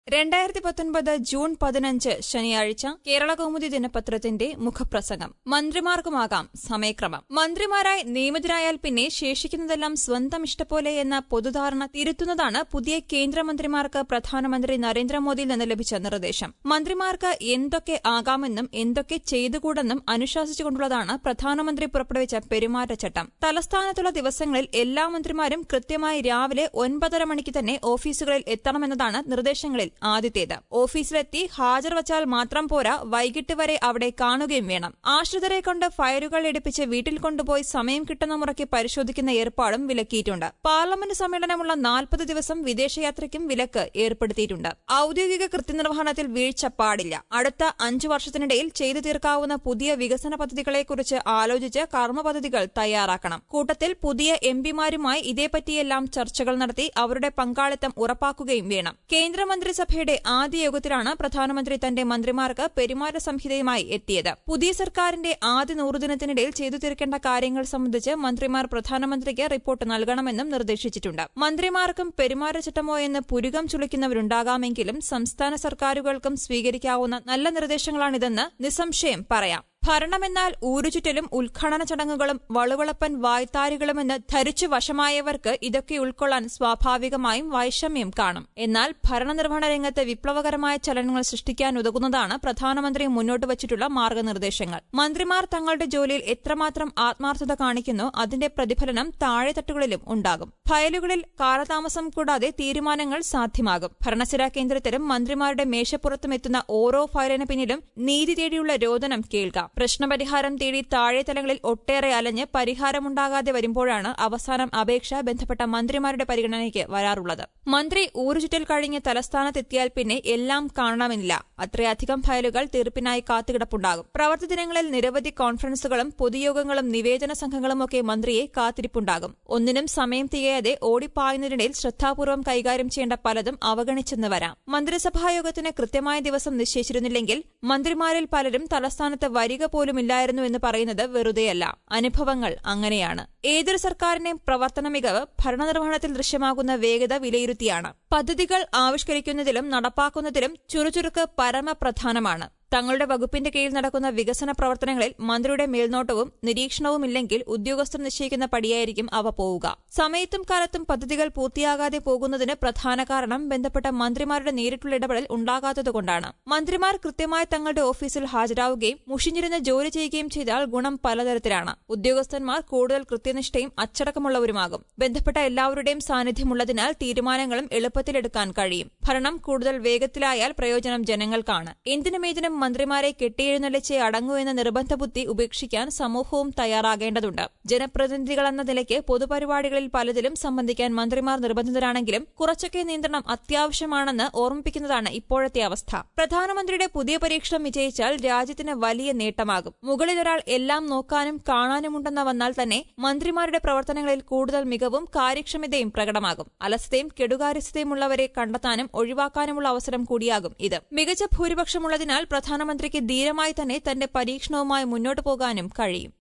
രണ്ടായിരത്തി പത്തൊൻപത് ജൂൺ പതിനഞ്ച് ശനിയാഴ്ച കേരള കൗമുദി ദിനപത്രത്തിന്റെ മുഖപ്രസംഗം മന്ത്രിമാർക്കുമാകാം സമയക്രമം മന്ത്രിമാരായി നിയമിതരായാൽ പിന്നെ ശേഷിക്കുന്നതെല്ലാം സ്വന്തം ഇഷ്ടപോലെ എന്ന പൊതുധാരണ തിരുത്തുന്നതാണ് പുതിയ കേന്ദ്രമന്ത്രിമാർക്ക് പ്രധാനമന്ത്രി നരേന്ദ്രമോദിയിൽ നിന്ന് ലഭിച്ച നിർദ്ദേശം മന്ത്രിമാർക്ക് എന്തൊക്കെ ആകാമെന്നും എന്തൊക്കെ ചെയ്തുകൂടെന്നും അനുശാസിച്ചുകൊണ്ടുള്ളതാണ് പ്രധാനമന്ത്രി പുറപ്പെടുവിച്ച പെരുമാറ്റച്ചട്ടം തലസ്ഥാനത്തുള്ള ദിവസങ്ങളിൽ എല്ലാ മന്ത്രിമാരും കൃത്യമായി രാവിലെ ഒൻപതര മണിക്ക് തന്നെ ഓഫീസുകളിൽ എത്തണമെന്നതാണ് നിർദ്ദേശങ്ങളിൽ ആദ്യത്തേത് ഓഫീസിലെത്തി ഹാജർ വച്ചാൽ മാത്രം പോരാ വൈകിട്ട് വരെ അവിടെ കാണുകയും വേണം ആശ്രിതരെ കൊണ്ട് ഫയലുകൾ എടുപ്പിച്ച് വീട്ടിൽ കൊണ്ടുപോയി സമയം കിട്ടുന്ന മുറയ്ക്ക് പരിശോധിക്കുന്ന ഏർപ്പാടും വിലക്കിയിട്ടുണ്ട് പാർലമെന്റ് സമ്മേളനമുള്ള നാൽപ്പത് ദിവസം വിദേശയാത്രയ്ക്കും വിലക്ക് ഏർപ്പെടുത്തിയിട്ടുണ്ട് ഔദ്യോഗിക കൃത്യനിർവഹണത്തിൽ വീഴ്ച പാടില്ല അടുത്ത അഞ്ചു വർഷത്തിനിടയിൽ ചെയ്തു തീർക്കാവുന്ന പുതിയ വികസന പദ്ധതികളെക്കുറിച്ച് ആലോചിച്ച് കർമ്മ പദ്ധതികൾ തയ്യാറാക്കണം കൂട്ടത്തിൽ പുതിയ എംപിമാരുമായി ഇതേപ്പറ്റിയെല്ലാം ചർച്ചകൾ നടത്തി അവരുടെ പങ്കാളിത്തം ഉറപ്പാക്കുകയും വേണം കേന്ദ്രമന്ത്രിസഭയുടെ ആദ്യ യോഗത്തിലാണ് പ്രധാനമന്ത്രി തന്റെ മന്ത്രിമാർക്ക് പെരുമാറ്റ സംഹിതയുമായി എത്തിയത് പുതിയ സർക്കാരിന്റെ ആദ്യ നൂറുദിനത്തിനിടയിൽ ചെയ്തു തീർക്കേണ്ട കാര്യങ്ങൾ സംബന്ധിച്ച് മന്ത്രിമാർ പ്രധാനമന്ത്രിക്ക് റിപ്പോർട്ട് നൽകണമെന്നും നിർദ്ദേശിച്ചിട്ടുണ്ട് മന്ത്രിമാർക്കും പെരുമാറ്റച്ചട്ടമോ എന്ന് പുരുകം ചുളിക്കുന്നവരുണ്ടാകാമെങ്കിലും സംസ്ഥാന സർക്കാരുകൾക്കും സ്വീകരിക്കാവുന്ന നല്ല നിർദ്ദേശങ്ങളാണിതെന്ന് നിസ്സംശയം പറയാം ഭരണമെന്നാൽ ഊരുചുറ്റലും ഉദ്ഘാടന ചടങ്ങുകളും വളുവളപ്പൻ വായ്ത്താരികളുമെന്ന് ധരിച്ചു വശമായവർക്ക് ഇതൊക്കെ ഉൾക്കൊള്ളാൻ സ്വാഭാവികമായും വൈഷമ്യം കാണും എന്നാൽ ഭരണനിർവഹണ രംഗത്ത് വിപ്ലവകരമായ ചലനങ്ങൾ സൃഷ്ടിക്കാൻ ഉതകുന്നതാണ് പ്രധാനമന്ത്രി മുന്നോട്ട് വച്ചിട്ടുള്ള മാർഗനിർദ്ദേശങ്ങൾ മന്ത്രിമാർ തങ്ങളുടെ ജോലിയിൽ എത്രമാത്രം ആത്മാർത്ഥത കാണിക്കുന്നോ അതിന്റെ പ്രതിഫലനം താഴെത്തട്ടുകളിലും ഉണ്ടാകും ഫയലുകളിൽ കാലതാമസം കൂടാതെ തീരുമാനങ്ങൾ സാധ്യമാകും ഭരണസിരാ കേന്ദ്രത്തിലും മന്ത്രിമാരുടെ മേശപ്പുറത്തും എത്തുന്ന ഓരോ ഫയലിന് പിന്നിലും നീതി തേടിയുള്ള രോദനം കേൾക്കാം പ്രശ്നപരിഹാരം തേടി താഴെത്തലങ്ങളിൽ ഒട്ടേറെ അലഞ്ഞ് പരിഹാരമുണ്ടാകാതെ വരുമ്പോഴാണ് അവസാനം അപേക്ഷ ബന്ധപ്പെട്ട മന്ത്രിമാരുടെ പരിഗണനയ്ക്ക് വരാറുള്ളത് മന്ത്രി ഊരുചുറ്റൽ കഴിഞ്ഞ് തലസ്ഥാനത്തെത്തിയാൽ പിന്നെ എല്ലാം കാണണമെന്നില്ല അത്രയധികം ഫയലുകൾ തീർപ്പിനായി കാത്തുകിടപ്പുണ്ടാകും പ്രവർത്തി ദിനങ്ങളിൽ നിരവധി കോൺഫറൻസുകളും പൊതുയോഗങ്ങളും നിവേദന സംഘങ്ങളുമൊക്കെ മന്ത്രിയെ കാത്തിരിപ്പുണ്ടാകും ഒന്നിനും സമയം തികയാതെ ഓടിപ്പായുന്നതിനിടയിൽ ശ്രദ്ധാപൂർവ്വം കൈകാര്യം ചെയ്യേണ്ട പലതും അവഗണിച്ചെന്ന് വരാം മന്ത്രിസഭായോഗത്തിന് കൃത്യമായ ദിവസം നിശ്ചയിച്ചിരുന്നില്ലെങ്കിൽ മന്ത്രിമാരിൽ പലരും തലസ്ഥാനത്ത് വരിക പോലുമില്ലായിരുന്നു എന്ന് പറയുന്നത് വെറുതെയല്ല അനുഭവങ്ങൾ അങ്ങനെയാണ് ഏതൊരു സർക്കാരിന്റെയും പ്രവർത്തന മികവ് ഭരണനിർവഹണത്തിൽ ദൃശ്യമാകുന്ന വേഗത വിലയിരുത്തിയാണ് പദ്ധതികൾ ആവിഷ്കരിക്കുന്നതിലും നടപ്പാക്കുന്നതിലും ചുറുചുറുക്ക് പരമപ്രധാനമാണ് തങ്ങളുടെ വകുപ്പിന്റെ കീഴിൽ നടക്കുന്ന വികസന പ്രവർത്തനങ്ങളിൽ മന്ത്രിയുടെ മേൽനോട്ടവും നിരീക്ഷണവുമില്ലെങ്കിൽ ഉദ്യോഗസ്ഥർ നിശ്ചയിക്കുന്ന പടിയായിരിക്കും അവ പോവുക സമയത്തും കാലത്തും പദ്ധതികൾ പൂർത്തിയാകാതെ പോകുന്നതിന് പ്രധാന കാരണം ബന്ധപ്പെട്ട മന്ത്രിമാരുടെ നേരിട്ടുള്ള ഇടപെടൽ ഉണ്ടാകാത്തതുകൊണ്ടാണ് മന്ത്രിമാർ കൃത്യമായി തങ്ങളുടെ ഓഫീസിൽ ഹാജരാവുകയും മുഷിഞ്ഞിരുന്ന് ജോലി ചെയ്യുകയും ചെയ്താൽ ഗുണം പലതരത്തിലാണ് ഉദ്യോഗസ്ഥന്മാർ കൂടുതൽ കൃത്യനിഷ്ഠയും അച്ചടക്കമുള്ളവരുമാകും ബന്ധപ്പെട്ട എല്ലാവരുടെയും സാന്നിധ്യമുള്ളതിനാൽ തീരുമാനങ്ങളും എളുപ്പത്തിലെടുക്കാൻ കഴിയും ഭരണം കൂടുതൽ വേഗത്തിലായാൽ പ്രയോജനം ജനങ്ങൾക്കാണ് എന്തിനുമേതിനും മന്ത്രിമാരെ കെട്ടിയെഴുന്നള്ളിച്ചേ അടങ്ങൂ എന്ന നിർബന്ധ ബുദ്ധി ഉപേക്ഷിക്കാൻ സമൂഹവും തയ്യാറാകേണ്ടതുണ്ട് ജനപ്രതിനിധികളെന്ന നിലയ്ക്ക് പൊതുപരിപാടികളിൽ പലതിലും സംബന്ധിക്കാൻ മന്ത്രിമാർ നിർബന്ധിതരാണെങ്കിലും കുറച്ചൊക്കെ നിയന്ത്രണം അത്യാവശ്യമാണെന്ന് ഓർമ്മിപ്പിക്കുന്നതാണ് ഇപ്പോഴത്തെ അവസ്ഥ പ്രധാനമന്ത്രിയുടെ പുതിയ പരീക്ഷണം വിജയിച്ചാൽ രാജ്യത്തിന് വലിയ നേട്ടമാകും മുകളിലൊരാൾ എല്ലാം നോക്കാനും കാണാനുമുണ്ടെന്ന വന്നാൽ തന്നെ മന്ത്രിമാരുടെ പ്രവർത്തനങ്ങളിൽ കൂടുതൽ മികവും കാര്യക്ഷമതയും പ്രകടമാകും അലസതയും കെടുകാര്യസ്ഥതയുമുള്ളവരെ കണ്ടെത്താനും ഒഴിവാക്കാനുമുള്ള അവസരം കൂടിയാകും ഇത് മികച്ച ഭൂരിപക്ഷമുള്ളതിനാൽ പ്രധാനമന്ത്രിക്ക് ധീരമായി തന്നെ തന്റെ പരീക്ഷണവുമായി മുന്നോട്ടു പോകാനും കഴിയും